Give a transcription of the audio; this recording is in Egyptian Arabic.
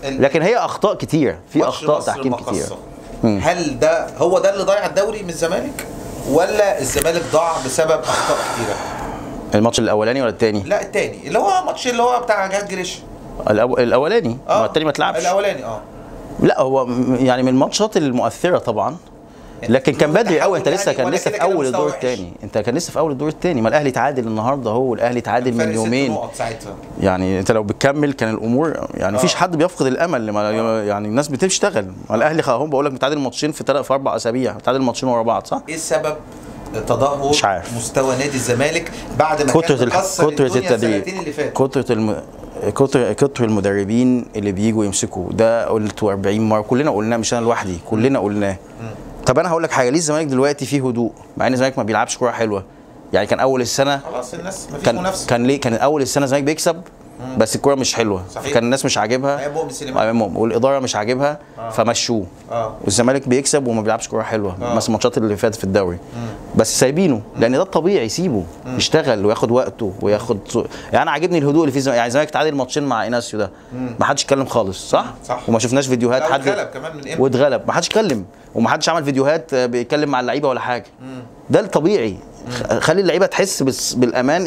ال- لكن هي اخطاء كتير في ماتش اخطاء مصر تحكيم المقصة. كتير هل ده هو ده اللي ضيع الدوري من الزمالك ولا الزمالك ضاع بسبب اخطاء كتيره الماتش الاولاني ولا الثاني لا التاني اللي هو ماتش اللي هو بتاع جهاد جريش الأو... الاولاني اه ما الثاني ما اتلعبش الاولاني اه لا هو م- يعني من الماتشات المؤثره طبعا لكن كان هو بدري قوي انت تحول لسه يعني كان ولا لسه كده في كده اول مستوى الدور وحش. الثاني انت كان لسه في اول الدور الثاني ما الاهلي تعادل النهارده اهو الاهلي تعادل فرق من ست يومين نقط ساعتها يعني انت لو بتكمل كان الامور يعني مفيش حد بيفقد الامل لما يعني الناس بتشتغل ما الاهلي خ- هم بقول لك متعادل ماتشين في ثلاث في اربع اسابيع متعادل ماتشين ورا بعض صح؟ ايه السبب تدهور مش عارف. مستوى نادي الزمالك بعد ما كترة كان الح... مكسر كترة الدنيا التدريب السنتين اللي فاتوا كترة الم... كتر كتر المدربين اللي بيجوا يمسكوا ده قلته 40 مره كلنا قلناه مش انا لوحدي كلنا قلناه طب انا هقول لك حاجه ليه الزمالك دلوقتي فيه هدوء مع ان الزمالك ما بيلعبش كوره حلوه يعني كان اول السنه خلاص الناس مفيش كان منافسه كان ليه كان اول السنه الزمالك بيكسب بس الكوره مش حلوه صحيح. كان الناس مش عاجبها أيام مؤمن سليمان. أيام مؤمن. والاداره مش عاجبها فمشوه اه والزمالك بيكسب وما بيلعبش كوره حلوه آه. مثلا الماتشات اللي فاتت في الدوري بس سايبينه لان ده الطبيعي سيبه يشتغل وياخد وقته وياخد يعني انا عاجبني الهدوء اللي في الزمالك يعني الزمالك تعادل ماتشين مع ايناسيو ده ما حدش اتكلم خالص صح؟ صح. وما شفناش فيديوهات لا، حد واتغلب كمان من إمتى؟ واتغلب ما حدش اتكلم وما حدش عمل فيديوهات آه، بيتكلم مع اللعيبه ولا حاجه ده الطبيعي خ- خلي اللعيبه تحس بس- بالامان